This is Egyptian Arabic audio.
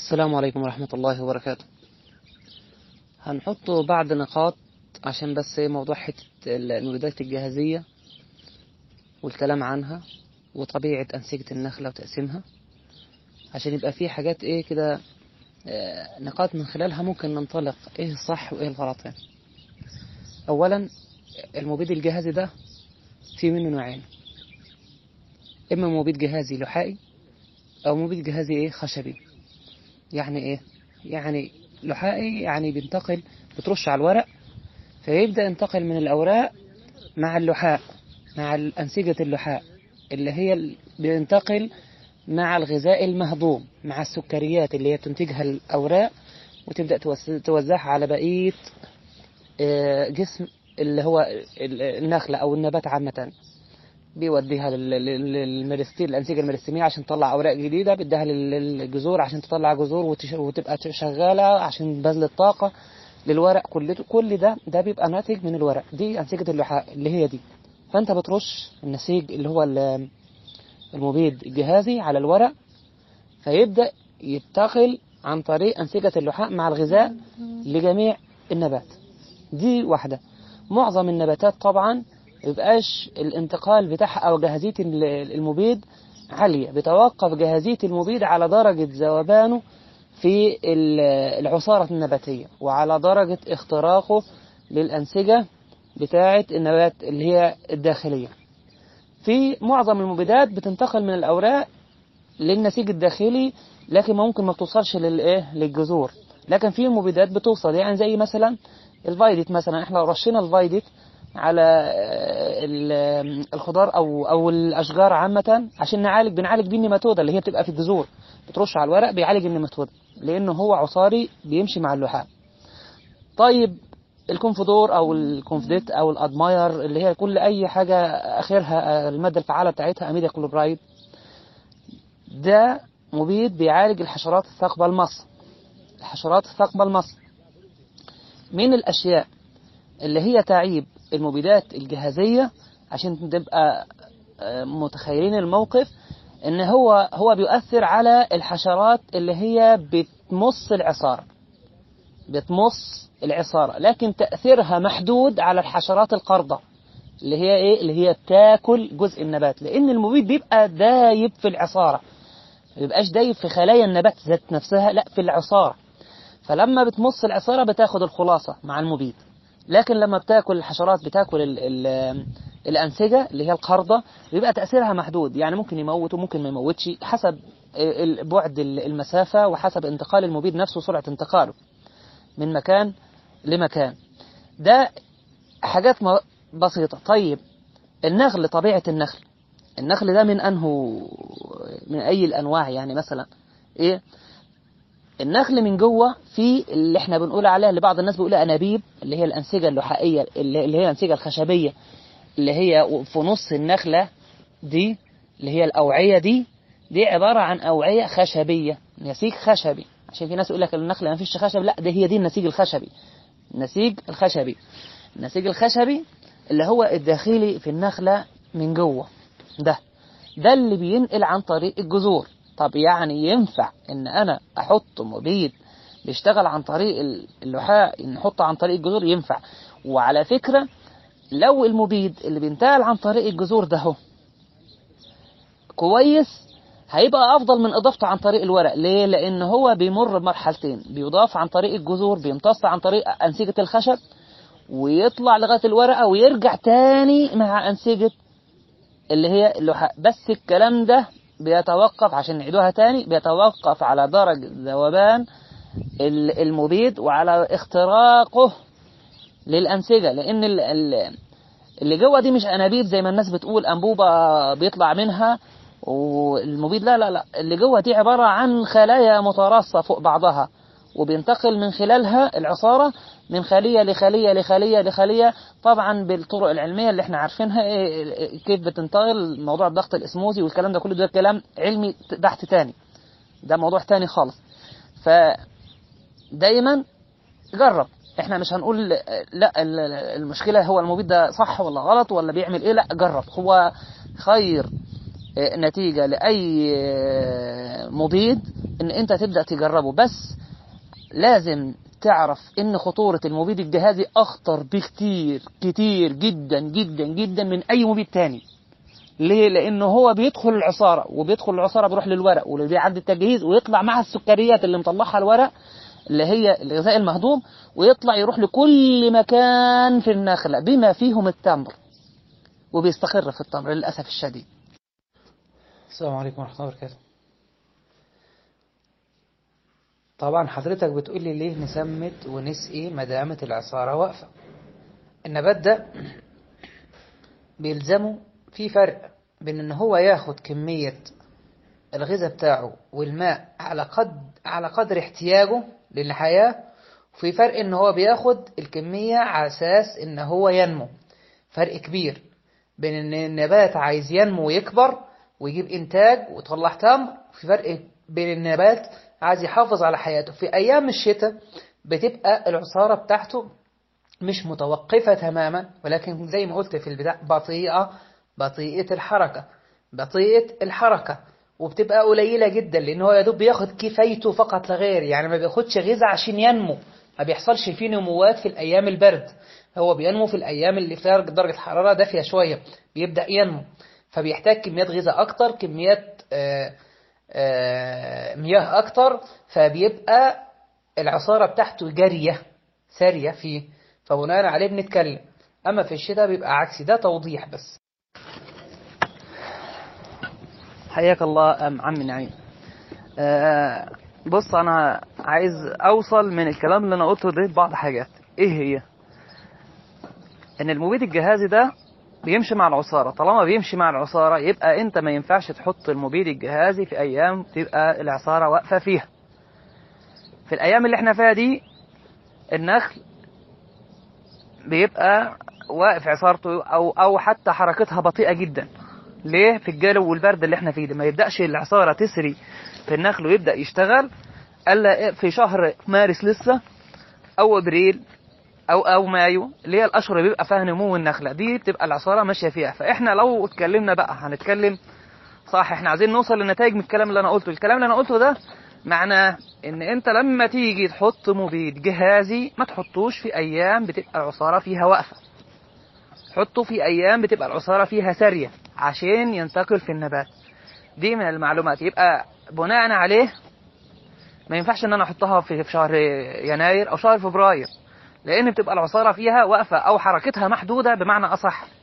السلام عليكم ورحمة الله وبركاته هنحط بعض نقاط عشان بس إيه موضوع حتة المبيدات الجاهزية والكلام عنها وطبيعة أنسجة النخلة وتقسيمها عشان يبقى في حاجات ايه كده آه، نقاط من خلالها ممكن ننطلق ايه الصح وايه الغلط يعني اولا المبيد الجهازي ده في منه نوعين اما مبيد جهازي لحائي او مبيد جهازي ايه خشبي يعني ايه يعني لحائي يعني بينتقل بترش على الورق فيبدأ ينتقل من الأوراق مع اللحاء مع أنسجة اللحاء اللي هي ال- بينتقل مع الغذاء المهضوم مع السكريات اللي هي بتنتجها الأوراق وتبدأ توس- توزعها على بقية آه، جسم اللي هو ال- النخلة أو النبات عامة بيوديها لل- لل- للميرستين الأنسجة الميرستيمية عشان تطلع أوراق جديدة بيديها لل- للجذور عشان تطلع جذور وتش- وتبقى شغالة عشان بذل الطاقة للورق كل كل ده ده بيبقى ناتج من الورق دي أنسجة اللحاء اللي هي دي فأنت بترش النسيج اللي هو ال- المبيد الجهازي على الورق فيبدأ ينتقل عن طريق أنسجة اللحاء مع الغذاء لجميع النبات دي واحدة معظم النباتات طبعا يبقاش الانتقال بتاعها أو جاهزية ال- المبيد عالية بتوقف جاهزية المبيد على درجة ذوبانه في ال- العصارة النباتية وعلى درجة اختراقه للأنسجة بتاعة النبات اللي هي الداخلية في معظم المبيدات بتنتقل من الأوراق للنسيج الداخلي لكن ممكن ما بتوصلش للايه للجذور لكن في مبيدات بتوصل يعني زي مثلا الفايدت مثلا احنا لو رشينا الفايدت على آه، ال- الخضار او او الاشجار عامه عشان نعالج بنعالج بيه النيماتودا اللي هي بتبقى في الجذور بترش على الورق بيعالج النيماتودا لانه هو عصاري بيمشي مع اللحاء طيب الكونفدور او الكونفديت او الادماير اللي هي كل اي حاجه اخرها آه، الماده الفعاله بتاعتها اميدا كلوبرايد ده مبيد بيعالج الحشرات الثاقبة المص الحشرات الثاقبة المص من الأشياء اللي هي تعيب المبيدات الجهازية عشان تبقى آه، متخيلين الموقف ان هو هو بيؤثر على الحشرات اللي هي بتمص العصارة بتمص العصارة لكن تأثيرها محدود على الحشرات القرضة اللي هي ايه اللي هي بتاكل جزء النبات لان المبيد بيبقى دايب في العصارة ما بيبقاش دايب في خلايا النبات ذات نفسها لا في العصارة فلما بتمص العصارة بتاخد الخلاصة مع المبيد لكن لما بتاكل الحشرات بتاكل ال ال الأنسجة اللي هي القرضة بيبقى تأثيرها محدود يعني ممكن يموت وممكن ما يموتش حسب ال- بعد ال- المسافة وحسب انتقال المبيد نفسه وسرعة انتقاله من مكان لمكان ده حاجات م- بسيطة طيب النخل طبيعة النخل النخل ده من أنه من أي الأنواع يعني مثلا إيه النخل من جوه في اللي احنا بنقول عليها اللي بعض الناس بيقولها أنابيب اللي هي الأنسجة اللحائية اللي اللي هي الأنسجة الخشبية اللي هي في نص النخلة دي اللي هي الأوعية دي دي عبارة عن أوعية خشبية نسيج خشبي عشان في ناس يقول لك النخلة ما فيش خشب لا ده هي دي النسيج الخشبي النسيج الخشبي النسيج الخشبي اللي هو الداخلي في النخلة من جوه ده ده اللي بينقل عن طريق الجذور طب يعني ينفع ان انا احط مبيد بيشتغل عن طريق اللحاء نحطه عن طريق الجذور ينفع وعلى فكرة لو المبيد اللي بينتقل عن طريق الجذور ده هو كويس هيبقى افضل من اضافته عن طريق الورق ليه لان هو بيمر بمرحلتين بيضاف عن طريق الجذور بيمتص عن طريق انسجة الخشب ويطلع لغاية الورقة ويرجع تاني مع أنسجة اللي هي اللحاء بس الكلام ده بيتوقف عشان نعيدوها تاني بيتوقف على درجة ذوبان ال- المبيد وعلى اختراقه للأنسجة لأن ال- ال- اللي جوه دي مش أنابيب زي ما الناس بتقول أنبوبة بيطلع منها والمبيد لا لا لا اللي جوه دي عبارة عن خلايا متراصة فوق بعضها وبينتقل من خلالها العصارة من خلية لخلية لخلية لخلية طبعا بالطرق العلمية اللي احنا عارفينها إيه- إيه- كيف بتنتقل موضوع الضغط الاسموزي والكلام ده كله ده كلام علمي تحت تاني ده موضوع تاني خالص فدايما جرب احنا مش هنقول لا ال- المشكلة هو المبيد ده صح ولا غلط ولا بيعمل ايه لا جرب هو خير نتيجة لأي مبيد ان انت تبدأ تجربه بس لازم تعرف ان خطورة المبيد الجهازي اخطر بكتير كتير جدا جدا جدا من اي مبيد تاني ليه؟ لانه هو بيدخل العصارة وبيدخل العصارة بيروح للورق واللي بيعدي التجهيز ويطلع مع السكريات اللي مطلعها الورق اللي هي الغذاء المهضوم ويطلع يروح لكل مكان في النخلة بما فيهم التمر وبيستقر في التمر للأسف الشديد السلام عليكم ورحمة الله وبركاته طبعا حضرتك بتقول لي ليه نسمت ونسقي ما دامت العصارة واقفة النبات ده بيلزمه في فرق بين ان هو ياخد كمية الغذاء بتاعه والماء على قد على قدر احتياجه للحياة وفي فرق ان هو بياخد الكمية على اساس ان هو ينمو فرق كبير بين ان النبات عايز ينمو ويكبر ويجيب انتاج ويطلع تمر وفي فرق بين النبات عايز يحافظ على حياته في ايام الشتاء بتبقى العصارة بتاعته مش متوقفة تماما ولكن زي ما قلت في البداية بطيئة بطيئة الحركة بطيئة الحركة وبتبقى قليلة جدا لأن هو يا دوب بياخد كفايته فقط لا غير يعني ما بياخدش غذاء عشان ينمو ما بيحصلش فيه نموات في الأيام البرد هو بينمو في الأيام اللي فيها درجة حرارة دافية شوية بيبدأ ينمو فبيحتاج كميات غذاء أكتر كميات آآ آآ مياه أكتر فبيبقى العصارة بتاعته جارية سارية فيه فبناء عليه بنتكلم أما في الشتاء بيبقى عكسي ده توضيح بس حياك الله عم نعيم آه بص انا عايز اوصل من الكلام اللي انا قلته ده بعض حاجات ايه هي ان المبيد الجهازي ده بيمشي مع العصارة طالما بيمشي مع العصارة يبقى انت ما ينفعش تحط المبيد الجهازي في ايام تبقى العصارة واقفة فيها في الايام اللي احنا فيها دي النخل بيبقى واقف عصارته او او حتى حركتها بطيئة جدا ليه في الجو والبرد اللي احنا فيه ده ما يبداش العصاره تسري في النخل ويبدا يشتغل الا في شهر مارس لسه او ابريل او او مايو اللي هي الاشهر اللي بيبقى فيها نمو النخله دي بتبقى العصاره ماشيه فيها فاحنا لو اتكلمنا بقى هنتكلم صح احنا عايزين نوصل لنتائج من الكلام اللي انا قلته الكلام اللي انا قلته ده معناه ان انت لما تيجي تحط مبيد جهازي ما تحطوش في ايام بتبقى العصاره فيها واقفه حطه في ايام بتبقى العصاره فيها ساريه عشان ينتقل في النبات دي من المعلومات يبقى بناء عليه ما ينفعش ان انا احطها في شهر يناير او شهر فبراير لان بتبقى العصاره فيها واقفه او حركتها محدوده بمعنى اصح